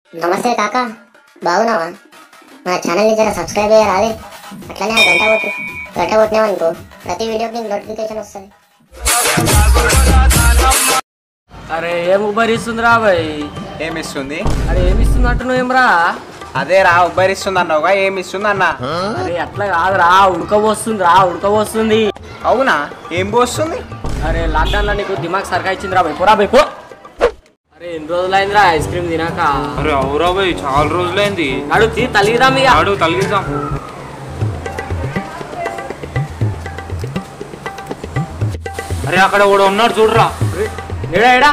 నమస్తే కాక బాగున్నావా నా ఛానల్ని జర సబ్స్క్రైబ్ చేయరాదే అట్లనే ఆ గంట కొట్టు గంట కొట్టినావనుకో ప్రతి వీడియోకి నీకు నోటిఫికేషన్ వస్తుంది అరే ఏం ఉబ్బరిస్తుందిరా భయ్ ఏమిస్తుంది అరే ఏమి ఇస్తుంది అంటున్నావు ఏమ్రా అదే రా ఉబ్బరిస్తుంది అన్నావుగా ఏమిస్తుంది అన్న అరే అట్లా కాదురా ఉడకబోస్తుంది రా ఉడకబోస్తుంది అవునా ఏం పోస్తుంది అరే లాక్డౌన్ లో నీకు దిమాగ్ సరిగా ఇచ్చింది రా భయ్ పోరా భయ్ పో అరే ఎన్ని రోజులైందిరా ఐస్ క్రీమ్ తినాక అరే అవురా భయ్ చాలా రోజులైంది నడుతి తలిగిరా మీ ఆడు తలిగిద్దాం అరే అక్కడ కూడా ఉన్నాడు చూడరా ఏడా ఏడా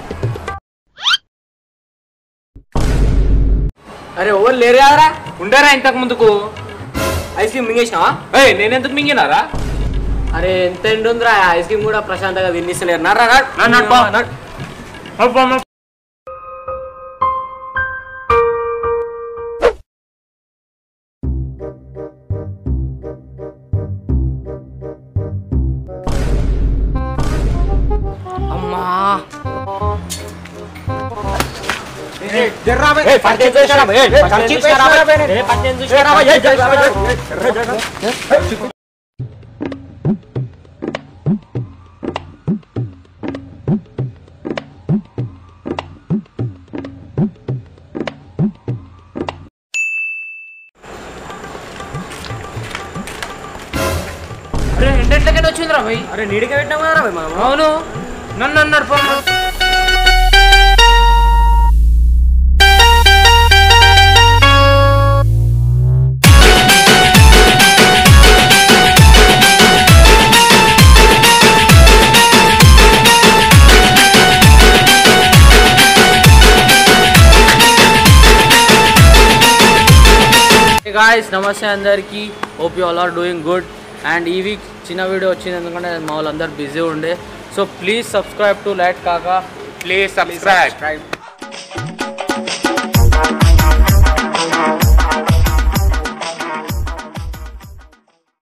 అరే ఓవర్ లేరు కదరా ఉండరా ఇంతకు ముందుకు ఐస్ క్రీమ్ మింగేసినావా ఏయ్ నేనెందుకు మింగినారా అరే ఎంత ఎండు ఉందిరా ఐస్ క్రీమ్ కూడా ప్రశాంతంగా తినిస్తలేరు నడ్రా నడు, నడు, పో. నడు. అమ్మా ఏయ్, పట్టేం చూసినారా భయ్? ఏయ్, పట్టేం చూసినారా భయ్? ఏయ్, పట్టేం చూసినారా భయ్? ఏయ్, జై, జై, జై, జై. అరే ఎండెట్లకైనా వచ్చిందిరా భయ్ అరే నీడికి పెట్టినాం కదరా భయ్ మనం అవును నన్ను అన్నాడు పో గాయస్ నమస్తే అందరికి hope you all are doing good and ఈ వీక్ చిన్న వీడియో వచ్చింది ఎందుకంటే మా వాళ్ళందరూ బిజీ ఉండే so please subscribe to light Kaka please subscribe